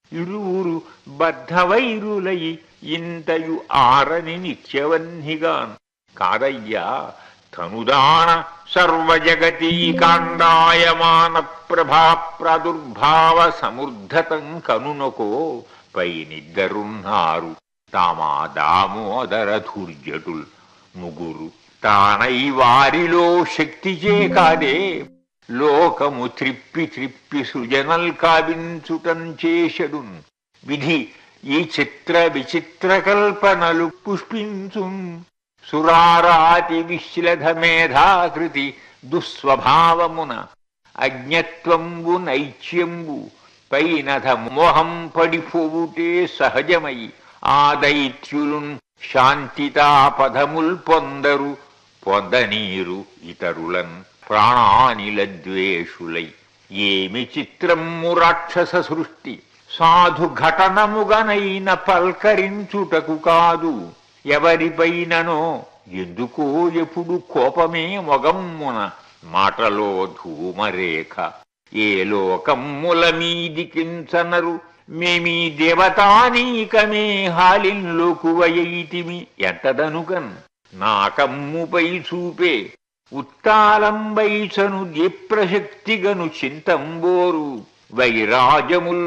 ఇరువురు బద్ధవైరులై ఇంతయు ఆరని నిత్యవన్నిగాన్ కాదయ్యా తనుదాన సర్వజగతీకాండాయమాన ప్రభా ప్రాదుర్భావ సముర్ధతం కనునకో పైనిద్దరున్నారు తామా దామోదర ధూర్జటుల్ ముగురు తానై వారిలో శక్తిచే కాదే లోకము త్రిప్పి త్రిప్పి సృజనల్ కావించుటం చేషడున్ విధి ఈ చిత్ర విచిత్ర కల్పనలు పుష్పించున్ సురారాతి విశ్లధ మేధాకృతి దుస్వభావమున అజ్ఞత్వంబు నైత్యంబు పైనధ మోహం పడిపోవుటే సహజమై ఆ దైత్యులున్ శాంతితాపదముల్ పొందరు పొందనీరు ఇతరులన్ ప్రాణానిల ద్వేషులై ఏమి చిత్రము రాక్షస సృష్టి సాధు ఘటనముగనైన పల్కరించుటకు కాదు ఎవరిపైననో ఎందుకో ఎప్పుడు కోపమే మొగమ్మున మాటలో ధూమరేఖ ఏ లోకమ్ముల మీదికించనరు మేమీ దేవతానీకమే హాలిన్లోకువయైతిమి ఎంతదనుకన్ నా కమ్ముపై చూపే ఉత్తాలంబైచను దీప్రశక్తిగను చింతంబోరు వైరాజముల్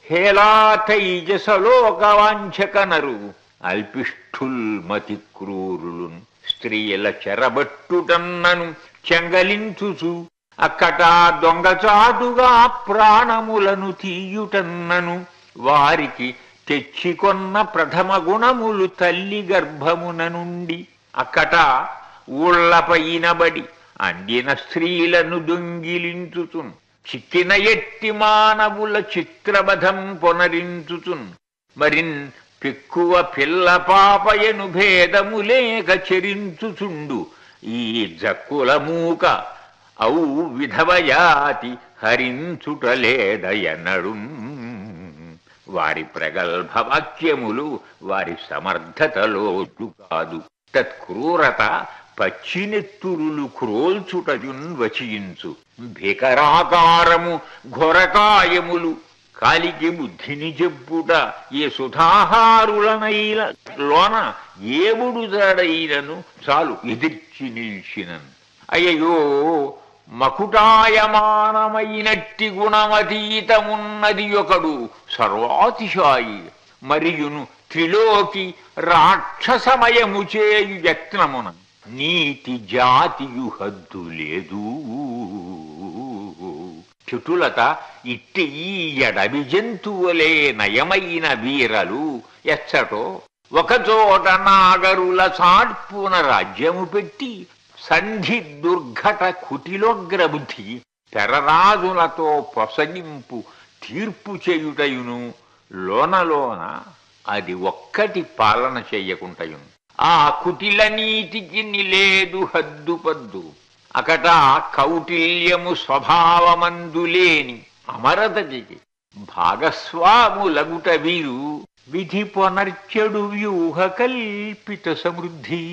హేలాతైజసలోకవాంఛకనరు అల్పిష్ఠుల్ మతి క్రూరులున్ స్త్రీల చెరబట్టుటన్నను చెంగలించుచు అక్కట దొంగచాటుగా ప్రాణములను తీయుటన్నను వారికి తెచ్చికొన్న ప్రథమ గుణములు తల్లి గర్భమున నుండి అక్కట ఊళ్లపైనబడి అందిన స్త్రీలను దొంగిలించుచున్ చిక్కిన ఎట్టి మానవుల చిత్రబధం పొనరించుచున్ మరిన్ పెక్కువ పిల్ల పాపయను భేదములేక చెరించుచుండు ఈ జక్కుల మూక ఔ విధవయాతి హరించుటలేదయనడు వారి ప్రగల్భ వాక్యములు వారి సమర్థతలో కాదు తత్క్రూరత పచ్చినెత్తురులు క్రోల్చుటయున్ వచించు భీకరాకారము ఘొరకాయములు కాలికి బుద్ధిని చెప్పుట ఏ సుధాహారులనైన లోన ఏవుడు జడైనను చాలు ఎదిర్చి నిల్చినను అయ్యో మకుటాయమానమైనట్టి గుణమతీతమున్నది ఒకడు సర్వాతిశాయి మరియును త్రిలోకి రాక్షసమయము చేయు యత్నమున నీతి జాతియు హద్దు లేదు చుటులత ఇట్టి ఈ ఎడవి జంతువులే నయమైన వీరలు ఎచ్చటో ఒకచోట నాగరుల సాడ్పున రాజ్యము పెట్టి సంధి దుర్ఘట కుటిలోగ్రబుద్ధి తెరరాజులతో పొసగింపు తీర్పు చేయుటయును లోనలోన అది ఒక్కటి పాలన చెయ్యకుంటయును ఆ కుటిల నీతికి నిలేదు హద్దుపద్దు అకట కౌటిల్యము స్వభావమందులేని అమరతకి భాగస్వాములగుట వీరు విధి పునర్చెడు వ్యూహ కల్పిత సమృద్ధి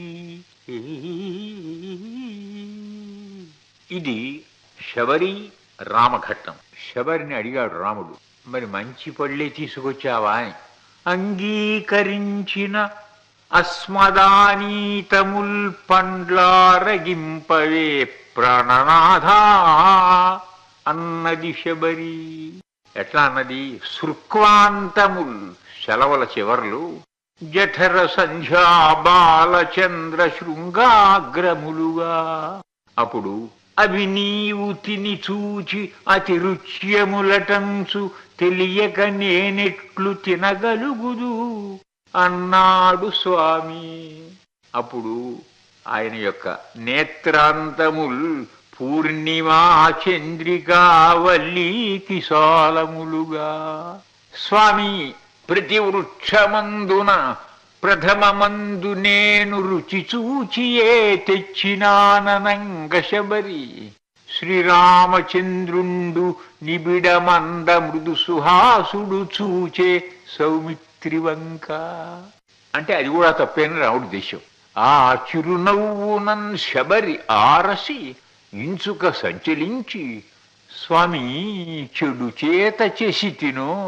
ఇది శబరి రామఘట్టం శబరిని అడిగాడు రాముడు మరి మంచి పళ్ళే తీసుకొచ్చావా అని అంగీకరించిన అస్మదానీతముల్ పండ్లారగింపవే ప్రాణనాథా అన్నది శబరి ఎట్లా అన్నది శృక్వాంతముల్ సెలవుల చివర్లు జఠర సంధ్యా బాలచంద్ర శృంగాగ్రములుగా అప్పుడు అవి నీవు తిని చూచి అతి రుచ్యములటంచు తెలియక నేనెట్లు తినగలుగుదు అన్నాడు స్వామి అప్పుడు ఆయన యొక్క నేత్రాంతముల్ పూర్ణిమా చంద్రికా వల్లీకి సాలములుగా స్వామి ప్రతి వృక్షమందున ప్రథమమందు నేను రుచి చూచియే తెచ్చినానంగ శబరి శ్రీరామచంద్రుండు నిబిడమంద మృదు సుహాసుడు చూచే సౌమిత్రివంక అంటే అది కూడా తప్పేన రావుడు దేశం ఆ చిరునవ్వునన్ శబరి ఆరసి ఇంచుక సంచలించి స్వామి చెడు చేత చేసి తినో